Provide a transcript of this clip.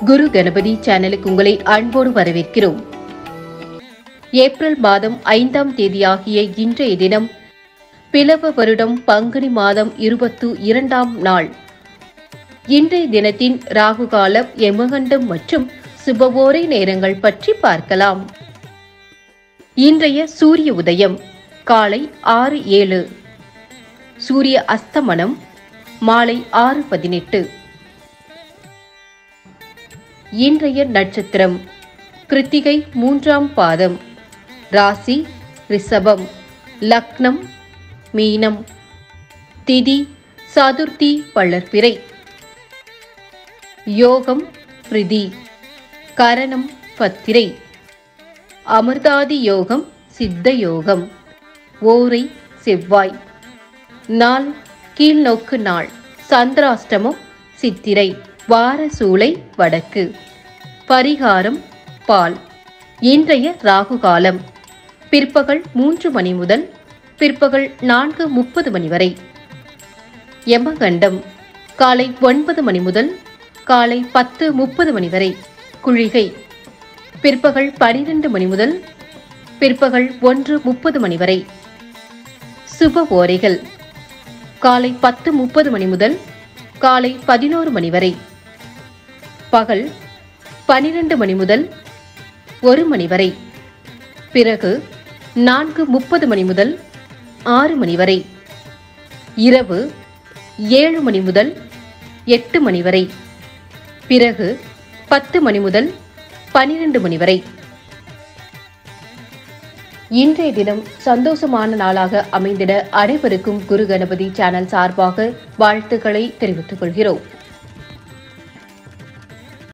குரு கணபதி சேனலுக்கு உங்களை அன்போடு வரவேற்கிறோம் ஏப்ரல் மாதம் ஐந்தாம் தேதியாகிய இன்றைய தினம் பிளவ வருடம் பங்குனி மாதம் இருபத்து இரண்டாம் நாள் இன்றைய தினத்தின் ராகு காலம் யமகண்டம் மற்றும் சுபவோரை நேரங்கள் பற்றி பார்க்கலாம் இன்றைய சூரிய உதயம் காலை ஆறு ஏழு சூரிய அஸ்தமனம் மாலை ஆறு பதினெட்டு இன்றைய நட்சத்திரம் கிருத்திகை மூன்றாம் பாதம் ராசி ரிஷபம் லக்னம் மீனம் திதி சதுர்த்தி வளர்பிறை யோகம் பிரிதி கரணம் பத்திரை அமிர்தாதி யோகம் சித்த யோகம் ஓரை செவ்வாய் நாள் கீழ்நோக்கு நாள் சந்திராஷ்டமம் சித்திரை வார சூளை வடக்கு பரிகாரம் பால் இன்றைய ராகு காலம் பிற்பகல் மூன்று மணி முதல் பிற்பகல் நான்கு முப்பது மணி வரை யமகண்டம் காலை ஒன்பது மணி முதல் காலை பத்து முப்பது மணி வரை குளிகை பிற்பகல் பனிரெண்டு மணி முதல் பிற்பகல் ஒன்று முப்பது மணி வரை சுப ஓரைகள் காலை பத்து முப்பது மணி முதல் காலை பதினோரு மணி வரை பகல் பனிரெண்டு மணி முதல் ஒரு மணி வரை பிறகு நான்கு முப்பது மணி முதல் ஆறு மணி வரை இரவு ஏழு மணி முதல் எட்டு மணி வரை பிறகு பத்து மணி முதல் பனிரெண்டு மணி வரை இன்றைய தினம் சந்தோஷமான நாளாக அமைந்திட அனைவருக்கும் குரு கணபதி சேனல் சார்பாக வாழ்த்துக்களை தெரிவித்துக் கொள்கிறோம்